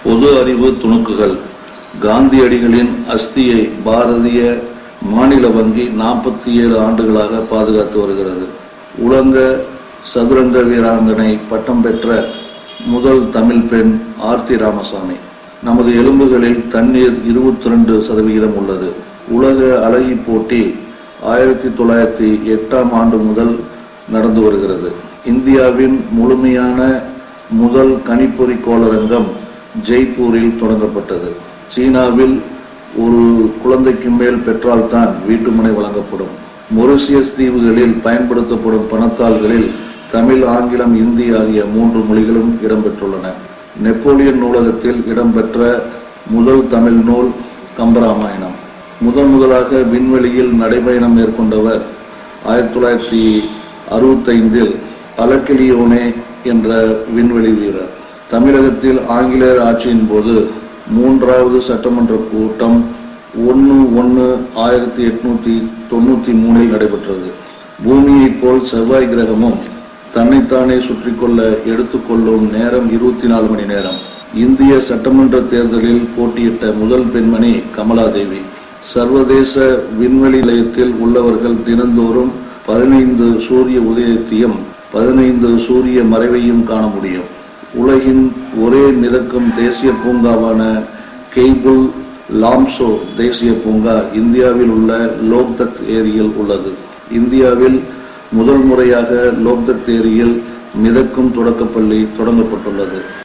பொது அறிவு துணுக்குகள் காந்தியடிகளின் அஸ்தியை பாரதிய மாநில வங்கி நாற்பத்தி ஏழு ஆண்டுகளாக பாதுகாத்து வருகிறது உலக சதுரங்க வீராங்கனை பட்டம் பெற்ற முதல் தமிழ் பெண் ஆர்த்தி ராமசாமி நமது எலும்புகளில் தண்ணீர் இருபத்தி ரெண்டு சதவிகிதம் உள்ளது உலக அழகி போட்டி ஆயிரத்தி தொள்ளாயிரத்தி எட்டாம் ஆண்டு முதல் நடந்து வருகிறது இந்தியாவின் முழுமையான முதல் கணிப்பொறி கோளரங்கம் ஜெய்ப்பூரில் தொடங்கப்பட்டது சீனாவில் ஒரு குழந்தைக்கு மேல் பெற்றால்தான் வீட்டுமனை வழங்கப்படும் மொரிசியஸ் தீவுகளில் பயன்படுத்தப்படும் பணத்தாள்களில் தமிழ் ஆங்கிலம் இந்தி ஆகிய மூன்று மொழிகளும் இடம்பெற்றுள்ளன நெப்போலியன் நூலகத்தில் இடம்பெற்ற முதல் தமிழ் நூல் கம்பராமாயணம் முதன் முதலாக விண்வெளியில் நடைபயணம் மேற்கொண்டவர் ஆயிரத்தி தொள்ளாயிரத்தி அறுபத்தைந்தில் அலக்கிலியோனே என்ற விண்வெளி வீரர் தமிழகத்தில் ஆங்கிலேயர் ஆட்சியின் போது மூன்றாவது சட்டமன்ற கூட்டம் ஒன்று ஒன்று ஆயிரத்தி எட்நூத்தி தொண்ணூத்தி மூணில் நடைபெற்றது பூமியைப் போல் செவ்வாய் கிரகமும் தன்னைத்தானே சுற்றி கொள்ள எடுத்துக்கொள்ளும் நேரம் இருபத்தி நாலு மணி நேரம் இந்திய சட்டமன்ற தேர்தலில் போட்டியிட்ட முதல் பெண்மணி கமலாதேவி சர்வதேச விண்வெளி நிலையத்தில் உள்ளவர்கள் தினந்தோறும் பதினைந்து சூரிய உதயத்தையும் பதினைந்து சூரிய மறைவையும் காண முடியும் உலகின் ஒரே மிதக்கும் தேசிய பூங்காவான கெய்புல் லாம்சோ தேசிய பூங்கா இந்தியாவில் உள்ள லோக்தக் ஏரியில் உள்ளது இந்தியாவில் முதல் முறையாக லோக்தக் ஏரியில் மிதக்கும் தொடக்கப்பள்ளி தொடங்கப்பட்டுள்ளது